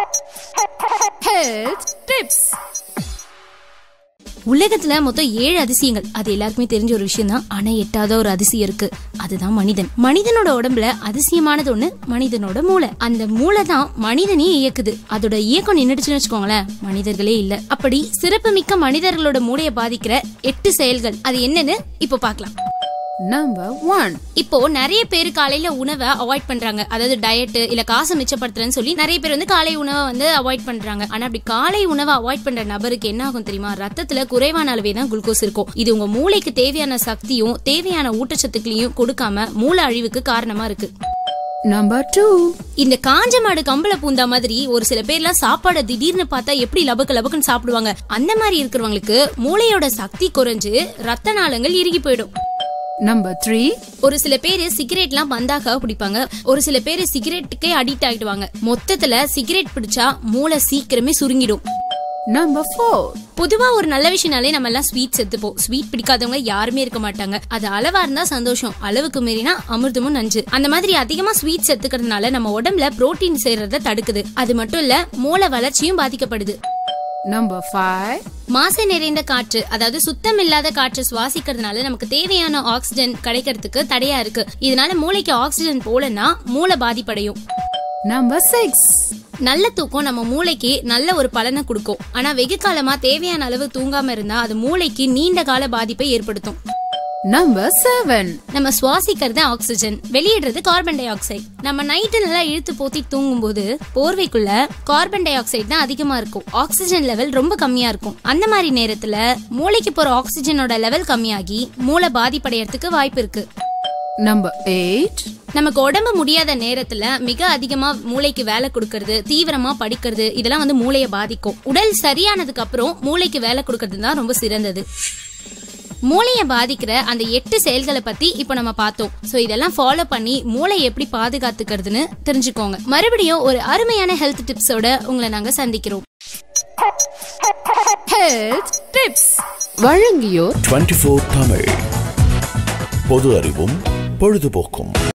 Health tips. உலகத்துல மொத்தம் ஏழு அதிசயங்கள் அது எல்லாருக்குமே தெரிஞ்ச ஒரு விஷயம் தான் ஆனா எட்டாத ஒரு அதிசயம் இருக்கு அதுதான் மனிதன் மனிதனோட உடம்புல அதிசயமானது ஒண்ணு மனிதனோட மூளை அந்த மூளை தான் மனிதனையே இயக்குது அதோட இயக்கம் நின்றுச்சுன்னு வச்சுக்கோங்களேன் மனிதர்களே இல்ல அப்படி சிறப்புமிக்க மனிதர்களோட மூளையை பாதிக்கிற எட்டு செயல்கள் அது என்னன்னு இப்போ பார்க்கலாம் Number one. இப்போ நிறைய பேர் காலையில உணவை அவாய்ட் பண்றாங்க அதாவது டயட் இல்ல காசு மிச்சப்படுத்துறேன்னு சொல்லி நிறைய பேர் வந்து காலை உணவை வந்து அவாய்ட் பண்றாங்க ஆனா அப்படி காலை உணவை அவாய்ட் பண்ற நபருக்கு என்ன ஆகும் தெரியுமா ரத்தத்துல குறைவான அளவே தான் குளுக்கோஸ் இருக்கும் இது உங்க மூளைக்கு தேவையான சக்தியும் தேவையான ஊட்டச்சத்துக்களையும் கொடுக்காம மூளை அழிவுக்கு காரணமா இருக்கு Number two. இந்த காஞ்ச மாடு கம்பள பூந்தா மாதிரி ஒரு சில பேர்லாம் சாப்பாடை திடீர்னு பார்த்தா எப்படி லபக்கு லபக்குன்னு சாப்பிடுவாங்க அந்த மாதிரி இருக்கிறவங்களுக்கு மூளையோட சக்தி குறைஞ்சு ரத்த நாளங்கள் இறுகி போயிடும் Number three. ஒரு சில பேர் சிகரெட்லாம் பந்தாக்காக பிடிப்பாங்க ஒரு சில பேர் சிகரெட்டுக்கே அடிக்ட் ஆகிடுவாங்க மொத்தத்துல சிகரெட் பிடிச்சா மூளை சீக்கிரமே சுருங்கிடும் Number four. பொதுவா ஒரு நல்ல விஷயம்னாலே நம்ம எல்லாம் ஸ்வீட் செத்துப்போம் ஸ்வீட் பிடிக்காதவங்க யாருமே இருக்க மாட்டாங்க அது அளவா இருந்தா சந்தோஷம் அளவுக்கு மீறினா அமிர்தமும் நஞ்சு அந்த மாதிரி அதிகமா ஸ்வீட் செத்துக்கிறதுனால நம்ம உடம்புல புரோட்டீன் சேர்றத தடுக்குது அது மட்டும் இல்ல மூளை வளர்ச்சியும் பாதிக்கப்படுது Number five. மாசு நிறைந்த காற்று அதாவது சுத்தம் இல்லாத காற்று சுவாசிக்கிறதுனால நமக்கு தேவையான ஆக்சிஜன் கிடைக்கிறதுக்கு தடையா இருக்கு இதனால மூளைக்கு ஆக்சிஜன் போலன்னா மூளை பாதிப்படையும் Number six. நல்ல தூக்கம் நம்ம மூளைக்கு நல்ல ஒரு பலனை கொடுக்கும் ஆனா வெகு காலமா தேவையான அளவு தூங்காம இருந்தா அது மூளைக்கு நீண்ட கால பாதிப்பை ஏற்படுத்தும் Number seven. நம்ம சுவாசிக்கிறது ஆக்சிஜன் வெளியிடுறது கார்பன் டை ஆக்சைடு நம்ம நைட்டு நல்லா இழுத்து போத்தி தூங்கும் போது போர்வைக்குள்ள கார்பன் டை ஆக்சைடு தான் அதிகமா இருக்கும் ஆக்சிஜன் லெவல் ரொம்ப கம்மியா இருக்கும் அந்த மாதிரி நேரத்துல மூளைக்கு போற ஆக்சிஜனோட லெவல் கம்மியாகி மூளை பாதிப்படையறதுக்கு வாய்ப்பு இருக்கு Number eight. நமக்கு உடம்பு முடியாத நேரத்துல மிக அதிகமா மூளைக்கு வேலை கொடுக்கறது தீவிரமா படிக்கிறது இதெல்லாம் வந்து மூளையை பாதிக்கும் உடல் சரியானதுக்கு அப்புறம் மூளைக்கு வேலை கொடுக்கறது தான் ரொம்ப சிறந்தது மூளையை பாதிக்கிற அந்த எட்டு செயல்களை பத்தி இப்போ நம்ம பார்த்தோம் சோ இதெல்லாம் ஃபாலோ பண்ணி மூளை எப்படி பாதுகாத்துக்கிறதுன்னு தெரிஞ்சுக்கோங்க மறுபடியும் ஒரு அருமையான ஹெல்த் டிப்ஸோட உங்களை நாங்க சந்திக்கிறோம் Health tips. வழங்கியோர் 24 தமிழ் பொது அறிவும் பொழுதுபோக்கும்